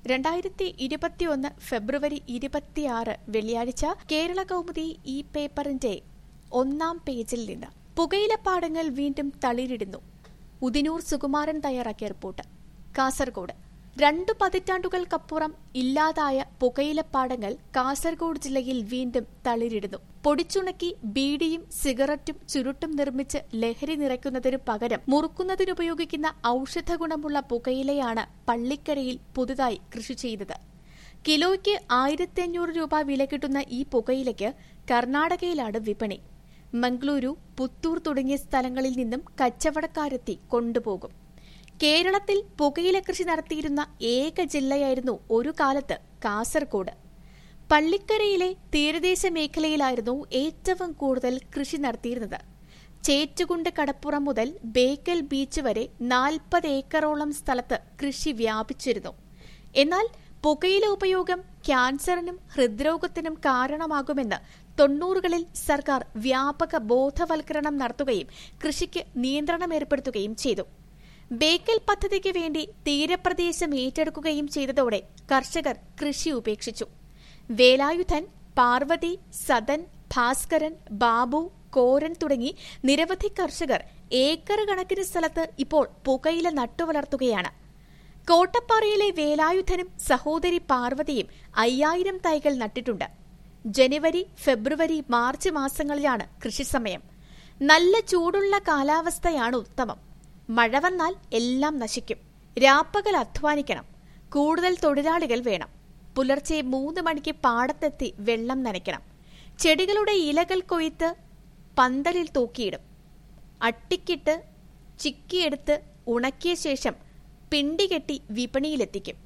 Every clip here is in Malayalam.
രണ്ടായിരത്തി ഇരുപത്തിയൊന്ന് ഫെബ്രുവരി ഇരുപത്തിയാറ് വെള്ളിയാഴ്ച കേരള കൗമുദി ഈ പേപ്പറിന്റെ ഒന്നാം പേജിൽ നിന്ന് പുകയിലപ്പാടങ്ങൾ വീണ്ടും തളിരിടുന്നു ഉദിനൂർ സുകുമാരൻ തയ്യാറാക്കിയ റിപ്പോർട്ട് കാസർഗോഡ് രണ്ടു പതിറ്റാണ്ടുകൾക്കപ്പുറം ഇല്ലാതായ പുകയിലപ്പാടങ്ങൾ കാസർഗോഡ് ജില്ലയിൽ വീണ്ടും തളിരിടുന്നു പൊടിച്ചുണക്കി ബീഡിയും സിഗരറ്റും ചുരുട്ടും നിർമ്മിച്ച് ലഹരി നിറയ്ക്കുന്നതിനു പകരം മുറുക്കുന്നതിനുപയോഗിക്കുന്ന ഔഷധ ഗുണമുള്ള പുകയിലയാണ് പള്ളിക്കരയിൽ പുതുതായി കൃഷി ചെയ്തത് കിലോയ്ക്ക് ആയിരത്തി അഞ്ഞൂറ് രൂപ വില കിട്ടുന്ന ഈ പുകയിലയ്ക്ക് കർണാടകയിലാണ് വിപണി മംഗളൂരു പുത്തൂർ തുടങ്ങിയ സ്ഥലങ്ങളിൽ നിന്നും കച്ചവടക്കാരെത്തി കൊണ്ടുപോകും കേരളത്തിൽ പുകയില കൃഷി നടത്തിയിരുന്ന ഏക ജില്ലയായിരുന്നു ഒരു കാലത്ത് കാസർഗോഡ് പള്ളിക്കരയിലെ തീരദേശ മേഖലയിലായിരുന്നു ഏറ്റവും കൂടുതൽ കൃഷി നടത്തിയിരുന്നത് ചേറ്റുകുണ്ട് കടപ്പുറം മുതൽ ബേക്കൽ ബീച്ച് വരെ നാൽപ്പത് ഏക്കറോളം സ്ഥലത്ത് കൃഷി വ്യാപിച്ചിരുന്നു എന്നാൽ പുകയില ഉപയോഗം ക്യാൻസറിനും ഹൃദ്രോഗത്തിനും കാരണമാകുമെന്ന് തൊണ്ണൂറുകളിൽ സർക്കാർ വ്യാപക ബോധവൽക്കരണം നടത്തുകയും കൃഷിക്ക് നിയന്ത്രണം ഏർപ്പെടുത്തുകയും ചെയ്തു ബേക്കൽ പദ്ധതിക്ക് വേണ്ടി തീരപ്രദേശം ഏറ്റെടുക്കുകയും ചെയ്തതോടെ കർഷകർ കൃഷി ഉപേക്ഷിച്ചു വേലായുധൻ പാർവതി സദൻ ഭാസ്കരൻ ബാബു കോരൻ തുടങ്ങി നിരവധി കർഷകർ ഏക്കർ കണക്കിന് സ്ഥലത്ത് ഇപ്പോൾ പുകയില നട്ടുവളർത്തുകയാണ് കോട്ടപ്പാറയിലെ വേലായുധനും സഹോദരി പാർവതിയും അയ്യായിരം തൈകൾ നട്ടിട്ടുണ്ട് ജനുവരി ഫെബ്രുവരി മാർച്ച് മാസങ്ങളിലാണ് കൃഷിസമയം നല്ല ചൂടുള്ള കാലാവസ്ഥയാണ് ഉത്തമം മഴ വന്നാൽ എല്ലാം നശിക്കും രാപ്പകൽ അധ്വാനിക്കണം കൂടുതൽ തൊഴിലാളികൾ വേണം പുലർച്ചെ മൂന്ന് മണിക്ക് പാടത്തെത്തി വെള്ളം നനയ്ക്കണം ചെടികളുടെ ഇലകൾ കൊയ്ത്ത് പന്തലിൽ തൂക്കിയിടും അട്ടിക്കിട്ട് ചിക്കിയെടുത്ത് ഉണക്കിയ ശേഷം പിണ്ടികെട്ടി വിപണിയിലെത്തിക്കും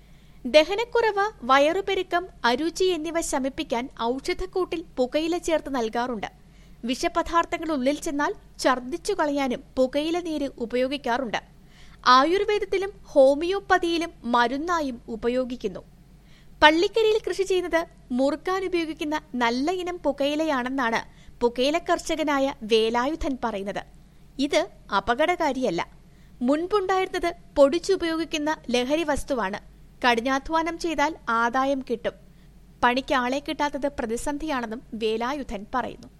ദഹനക്കുറവ് വയറുപെരുക്കം അരുചി എന്നിവ ശമിപ്പിക്കാൻ ഔഷധക്കൂട്ടിൽ പുകയില ചേർത്ത് നൽകാറുണ്ട് വിഷപദാർത്ഥങ്ങൾ ഉള്ളിൽ ചെന്നാൽ ഛർദ്ദിച്ചു കളയാനും പുകയില നീര് ഉപയോഗിക്കാറുണ്ട് ആയുർവേദത്തിലും ഹോമിയോപ്പതിയിലും മരുന്നായും ഉപയോഗിക്കുന്നു പള്ളിക്കരിയിൽ കൃഷി ചെയ്യുന്നത് മുറുക്കാൻ ഉപയോഗിക്കുന്ന നല്ല ഇനം പുകയിലയാണെന്നാണ് പുകയില കർഷകനായ വേലായുധൻ പറയുന്നത് ഇത് അപകടകാരിയല്ല മുൻപുണ്ടായിരുന്നത് പൊടിച്ചുപയോഗിക്കുന്ന ലഹരി വസ്തുവാണ് കഠിനാധ്വാനം ചെയ്താൽ ആദായം കിട്ടും പണിക്ക് ആളെ കിട്ടാത്തത് പ്രതിസന്ധിയാണെന്നും വേലായുധൻ പറയുന്നു